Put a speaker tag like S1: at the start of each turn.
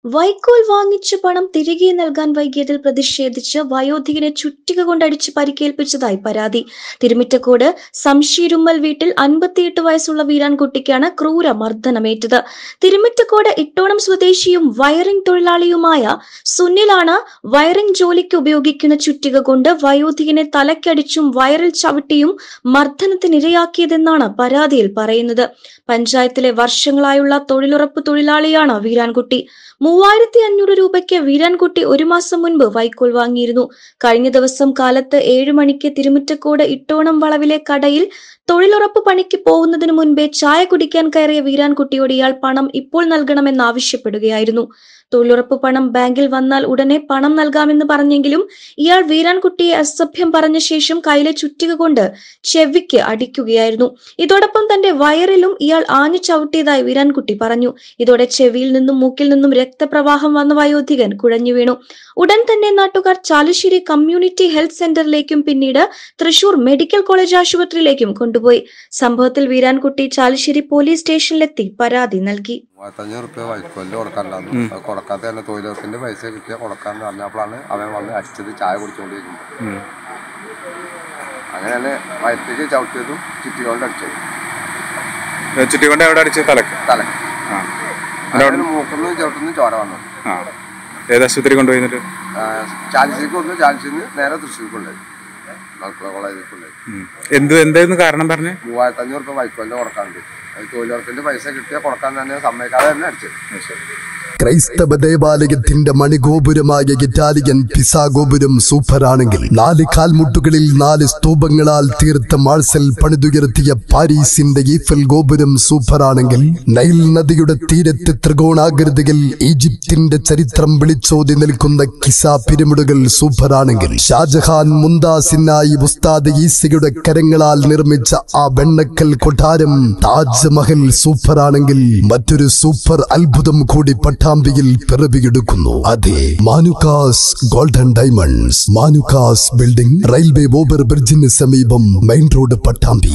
S1: വൈക്കോൽ വാങ്ങിച്ച പണം തിരികെ നൽകാൻ വൈകിയതിൽ പ്രതിഷേധിച്ച് വയോധികനെ ചുറ്റിക കൊണ്ടടിച്ച് പരിക്കേൽപ്പിച്ചതായി പരാതി തിരുമിറ്റക്കോട് സംശീരുമ്മൽ വീട്ടിൽ അൻപത്തിയെട്ട് വയസ്സുള്ള വീരാൻകുട്ടിക്കാണ് ക്രൂര മർദ്ദനമേറ്റത് തിരുമിറ്റക്കോട് ഇട്ടോണം സ്വദേശിയും വയറിംഗ് തൊഴിലാളിയുമായ സുനിലാണ് വയറിംഗ് ജോലിക്ക് ഉപയോഗിക്കുന്ന ചുറ്റിക കൊണ്ട് വയോധികനെ തലക്കടിച്ചും വയറിൽ ചവിട്ടിയും മർദ്ദനത്തിനിരയാക്കിയതെന്നാണ് പരാതിയിൽ പറയുന്നത് പഞ്ചായത്തിലെ വർഷങ്ങളായുള്ള തൊഴിലുറപ്പ് തൊഴിലാളിയാണ് വീരാൻകുട്ടി മൂവായിരത്തി അഞ്ഞൂറ് രൂപയ്ക്ക് വീരാൻകുട്ടി ഒരു മാസം മുൻപ് വൈക്കോൽ വാങ്ങിയിരുന്നു കഴിഞ്ഞ ദിവസം കാലത്ത് ഏഴു മണിക്ക് തിരുമുറ്റക്കോട് ഇട്ടോണം വളവിലെ കടയിൽ തൊഴിലുറപ്പ് പണിക്ക് പോകുന്നതിന് മുൻപേ ചായ കുടിക്കാൻ കയറിയ വീരാൻകുട്ടിയോട് ഇയാൾ പണം ഇപ്പോൾ നൽകണമെന്ന് ആവശ്യപ്പെടുകയായിരുന്നു തൊഴിലുറപ്പ് പണം ബാങ്കിൽ വന്നാൽ ഉടനെ പണം നൽകാമെന്ന് പറഞ്ഞെങ്കിലും ഇയാൾ വീരാൻകുട്ടിയെ അസഭ്യം പറഞ്ഞ ശേഷം കയ്യിലെ ചുറ്റിക കൊണ്ട് ചെവിക്ക് അടിക്കുകയായിരുന്നു ഇതോടൊപ്പം തന്റെ വയറിലും ഇയാൾ ആഞ്ഞു ചവിട്ടിയതായി വീരാൻകുട്ടി പറഞ്ഞു ഇതോടെ ചെവിയിൽ നിന്നും മൂക്കിൽ നിന്നും രക്തപ്രവാഹം വന്ന വയോധികൻ കുഴഞ്ഞു വീണു ഉടൻ തന്നെ നാട്ടുകാർ ചാലുശ്ശേരി കമ്മ്യൂണിറ്റി ഹെൽത്ത് സെന്ററിലേക്കും പിന്നീട് തൃശൂർ മെഡിക്കൽ കോളേജ് ആശുപത്രിയിലേക്കും കൊണ്ടുപോയി സംഭവത്തിൽ വീരാൻകുട്ടി ചാലുശ്ശേരി പോലീസ് സ്റ്റേഷനിലെത്തി പരാതി നൽകി
S2: മൂവായിരത്തഞ്ഞൂറ് റുപ്യ വൈക്കോലിൽ കൊടുക്കാനുണ്ടായിരുന്നു അത് കൊടുക്കാത്ത തന്നെ തൊഴിലുറപ്പിന്റെ പൈസ കിട്ടിയ കൊടുക്കാന്ന് പറഞ്ഞപ്പോഴാണ് അവൻ വന്ന് അടിച്ചത് ചായ കുടിച്ചുകൊണ്ടിരിക്കുന്നത് അങ്ങനെ തന്നെ വയറ്റിലേക്ക് ചവിട്ടിയതും ചുറ്റിക്കൊണ്ട് അടിച്ചത്
S3: ചുറ്റിക്കൊണ്ട് എവിടെ അടിച്ച് തലക്ക്
S2: തല
S3: ആ
S2: അങ്ങനെ മൂക്കുന്നു ചവിട്ടുന്നു ചോര വന്നു
S3: ആ ഏത് ആശുപത്രി കൊണ്ടുപോയി എന്നിട്ട്
S2: ചാലിശ്ശേരിക്ക് വന്നു ചാലിശ്ശേരി നേരെ തൃശ്ശൂർക്കുണ്ടായി മലപ്പുറം കോളേജിലേക്കുണ്ടായി
S3: ഉം. എന്ത് എന്തായിരുന്നു കാരണം പറഞ്ഞേ
S2: മൂവായിരത്തഞ്ഞൂറ് റുപ്യ വൈക്കോലിന്റെ കൊടുക്കാനുണ്ട് അത് തൊഴിലുറപ്പിന്റെ പൈസ കിട്ടിയ കൊടുക്കാൻ തന്നെ സമ്മതിക്കാതെ തന്നെ അടിച്ചത്
S4: ക്രൈസ്തവ ദേവാലയത്തിന്റെ മണിഗോപുരമായ ഇറ്റാലിയൻ പിസാ ഗോപുരം സൂപ്പറാണെങ്കിൽ നാല് കാൽമുട്ടുകളിൽ നാല് സ്തൂപങ്ങളാൽ തീർത്ത മാഴ്സൽ പണിതുയർത്തിയ പാരീസിന്റെ ഈഫൽ ഗോപുരം സൂപ്പറാണെങ്കിൽ നൈൽ നദിയുടെ തീരത്ത് ത്രികോണാകൃതിയിൽ ഈജിപ്തിന്റെ ചരിത്രം വിളിച്ചോതി നിൽക്കുന്ന കിസ പിരമിഡുകൾ സൂപ്പറാണെങ്കിൽ ഷാജഹാൻ മുന്താസിനായി ഉസ്താദ് ഈസയുടെ കരങ്ങളാൽ നിർമ്മിച്ച ആ വെണ്ണക്കൽ കൊട്ടാരം താജ്മഹൽ സൂപ്പറാണെങ്കിൽ മറ്റൊരു സൂപ്പർ അത്ഭുതം കൂടി പട്ടാമ്പിയിൽ പിറവിയെടുക്കുന്നു അതെ Manukkas golden diamonds Manukkas building railway over ബ്രിഡ്ജിന് സമീപം മെയിൻ റോഡ് പട്ടാമ്പി